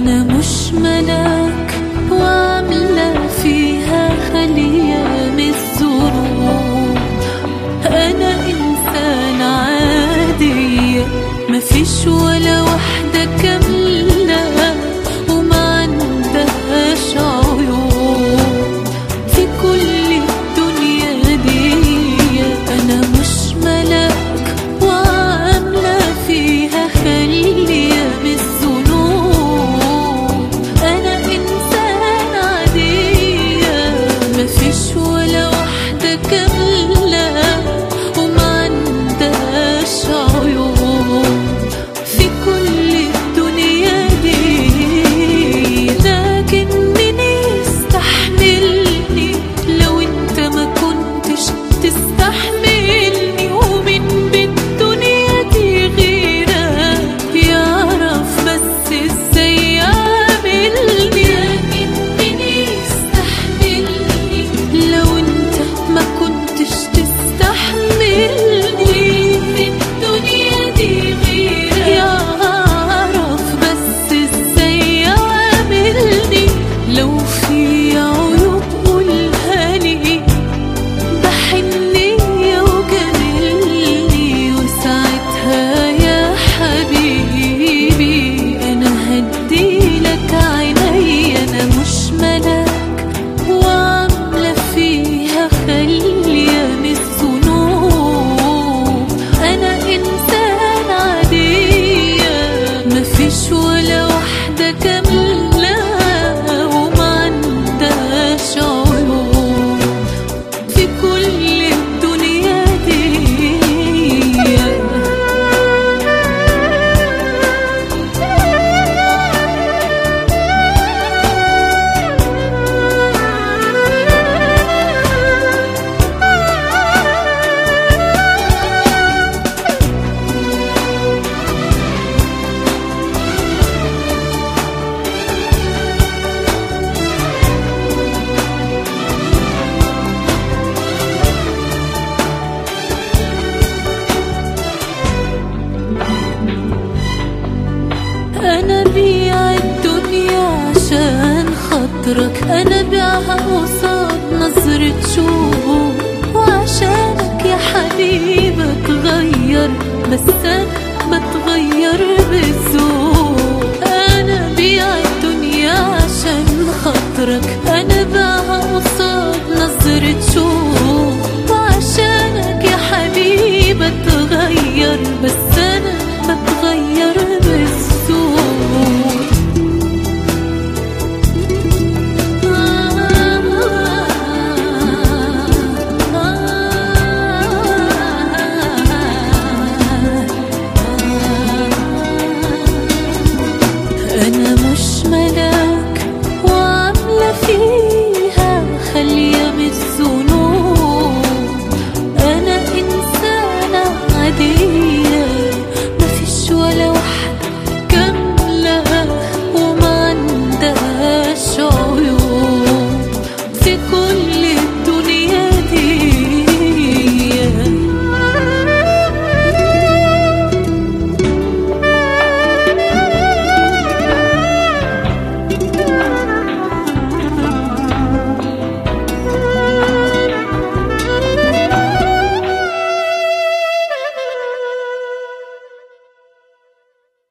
أنا مش ملاك وعاملة فيها خلية من الظروف أنا إنسان عادية مفيش ولا واحدة كاملة وما عندهاش عيوب في كل الدنيا دي أنا مش ملاك وعاملة فيها خلية من الذنوب أنا إنسان عادية مفيش ولا واحدة كاملة وما عندهاش عيوب في كل الدنيا دي لكن مين يستحملني لو انت ما كنتش تستحملني ومن بالدنيا دي غيرك يعرف بس ازاي يعملني لكن مين يستحملني لو انت ما كنتش تستحملني في الدنيا دي غيرك يعرف بس ازاي يعملني لو في عيوب قولها لي بحنية وجملني وساعتها يا حبيبي أنا هديلك عيني أنا مش ملاك وعاملة فيها خلية من الذنوب أنا إنسان عادية مفيش ولا واحدة كاملة وما عندهاش عيوب في كل الدنيا دي أنا بيع الدنيا عشان خاطرك أنا بيعها قصاد نظرة شوق وعشانك يا حبيبي اتغير بس أنا بتغير بالذوق أنا بيع الدنيا عشان خاطرك أنا بيعها قصاد نظرة شوق وعشانك يا حبيبي اتغير بس أنا بتغير بالذوق أنا مش ملاك وعاملة فيها خلية من الذنوب أنا إنسانة عادية مفيش ولا واحدة كاملة وما عندهاش عيوب في كل